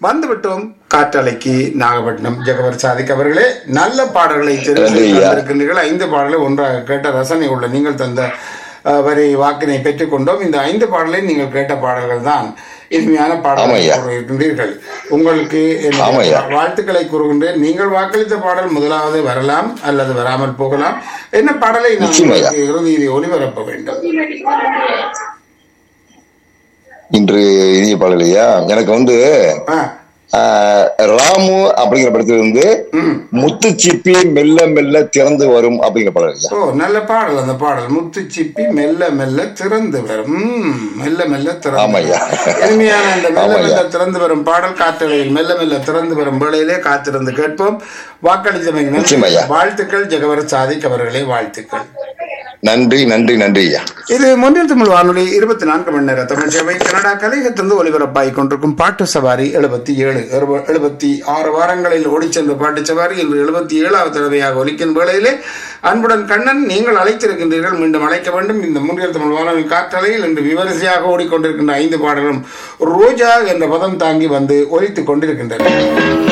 வந்துவிட்டோம் காற்றலைக்கு நாகப்பட்டினம் ஜெகவர் சாதிக் அவர்களே நல்ல பாடல்களை தெரிவு நன்றி செய்து ஐயா. தந்திருக்கின்றீர்கள் ஐந்து பாடலை ஒன்றாக கேட்ட ரசனை உள்ள நீங்கள் தந்த அஹ், வரி வாக்கினை பெற்றுக்கொண்டோம் இந்த ஐந்து பாடலை நீங்கள் கேட்ட பாடல்கள் தான் இனிமையான பாடல்கள் ஆமாய்யா. கூறியிருக்கின்றீர்கள் உங்களுக்கு என்னுடைய ஆமாய்யா. வாழ்த்துக்களை கூறுகின்றேன் நீங்கள் வாக்களித்த பாடல் முதலாவது வரலாம் அல்லது வராமல் போகலாம் என்ன பாடலை நான் நிச்சயமாய்யா. உங்களுக்கு இறுதியில் ஒளிபரப்ப வேண்டும் இன்று இனிய பாடலையா எனக்கு வந்து ஆ, ஆஹ், ராமு அப்படிங்கிற படத்துல இருந்து ம். முத்து சிப்பி மெல்ல மெல்ல திறந்து வரும் அப்படிங்கிற பாடல் ஐயா ஓ நல்ல பாடல் அந்த பாடல் முத்து சிப்பி மெல்ல மெல்ல திறந்து வரும் ம், மெல்ல மெல்ல திறந்து ஆமாய்யா. வரும். இனிமையான அந்த மெல்ல ஆமாய்யா. மெல்ல திறந்து வரும் பாடல் காற்றலையில் மெல்ல மெல்ல திறந்து வரும் வேளையிலே காத்திருந்து கேட்போம் வாக்களித்தமைக்கு நன்றி. நிச்சயமாய்யா. வாழ்த்துக்கள் ஜெகவர் சாதிக் அவர்களே வாழ்த்துக்கள் நன்றி நன்றி நன்றி ஐயா இது முன்னில் தமிழ் வானொலி இருபத்தி நான்கு மணி நேர தமிழ் சேவை கனடா கலையகத்திலிருந்து ஒலிபரப்பாய் கொண்டிருக்கும் பாட்டு சவாரி எழுபத்தி ஏழு எழுபத்தி ஆறு வாரங்களில் ஓடிச்சென்ற பாட்டு சவாரி இன்று எழுபத்தி ஏழாவது தடவையாக ஒலிக்கும் வேளையிலே அன்புடன் கண்ணன் நீங்கள் அழைத்திருக்கின்றீர்கள் மீண்டும் அழைக்க வேண்டும் இந்த முன்னில் தமிழ் வானொலி காற்றலையில் இன்று விமரிசையாக ஓடிக்கொண்டிருக்கின்ற ஐந்து பாடலும் ரோஜா என்ற பதம் தாங்கி வந்து ஒலித்துக் கொண்டிருக்கின்றன